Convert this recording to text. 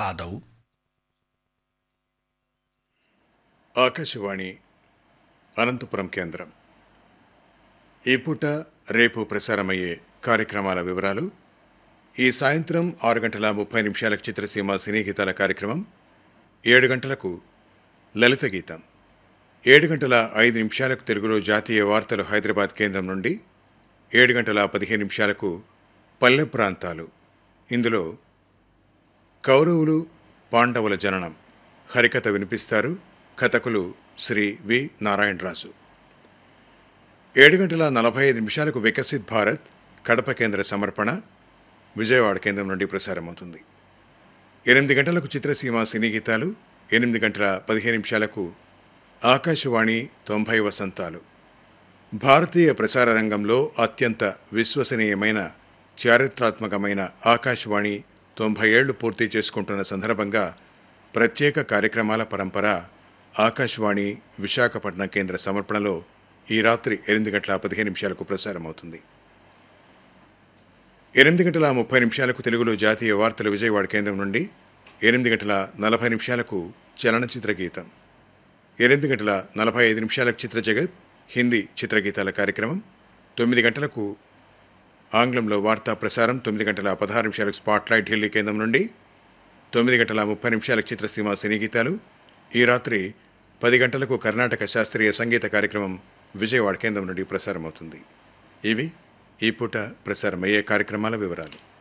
आदौ ఆకాశవాణి అనంతపురం కేంద్రం ఈ పూట రేపు ప్రసారమయ్యే కార్యక్రమాల వివరాలు ఈ సాయంత్రం ఆరు గంటల ముప్పై నిమిషాలకు చిత్రసీమ సినీ గీతాల కార్యక్రమం ఏడు గంటలకు లలిత గీతం ఏడు గంటల ఐదు నిమిషాలకు తెలుగులో జాతీయ వార్తలు హైదరాబాద్ కేంద్రం నుండి ఏడు గంటల పదిహేను నిమిషాలకు పల్లె ప్రాంతాలు ఇందులో కౌరవులు పాండవుల జననం హరికథ వినిపిస్తారు కథకులు శ్రీ వి నారాయణరాజు ఏడు గంటల నలభై ఐదు నిమిషాలకు వికసిత్ భారత్ కడప కేంద్ర సమర్పణ విజయవాడ కేంద్రం నుండి ప్రసారమవుతుంది ఎనిమిది గంటలకు చిత్రసీమ సినీ గీతాలు ఎనిమిది గంటల పదిహేను నిమిషాలకు ఆకాశవాణి తొంభై వసంతాలు భారతీయ ప్రసార రంగంలో అత్యంత విశ్వసనీయమైన చారిత్రాత్మకమైన ఆకాశవాణి తొంభై ఏళ్లు పూర్తి చేసుకుంటున్న సందర్భంగా ప్రత్యేక కార్యక్రమాల పరంపర ఆకాశవాణి విశాఖపట్నం కేంద్ర సమర్పణలో ఈ రాత్రి ఎనిమిది గంటల పదిహేను నిమిషాలకు ప్రసారమవుతుంది ఎనిమిది గంటల ముప్పై నిమిషాలకు తెలుగులో జాతీయ వార్తలు విజయవాడ కేంద్రం నుండి ఎనిమిది గంటల నలభై నిమిషాలకు చలనచిత్ర గీతం ఎనిమిది గంటల నలభై ఐదు నిమిషాలకు చిత్ర జగత్ హిందీ చిత్రగీతాల కార్యక్రమం తొమ్మిది గంటలకు ఆంగ్లంలో వార్తా ప్రసారం తొమ్మిది గంటల పదహారు నిమిషాలకు స్పాట్లైట్ ఢిల్లీ కేంద్రం నుండి తొమ్మిది గంటల ముప్పై నిమిషాలకు చిత్రసీమ సినీ గీతాలు ఈ రాత్రి పది గంటలకు కర్ణాటక శాస్త్రీయ సంగీత కార్యక్రమం విజయవాడ కేంద్రం నుండి ప్రసారమవుతుంది ఇవి ఈ పూట ప్రసారమయ్యే కార్యక్రమాల వివరాలు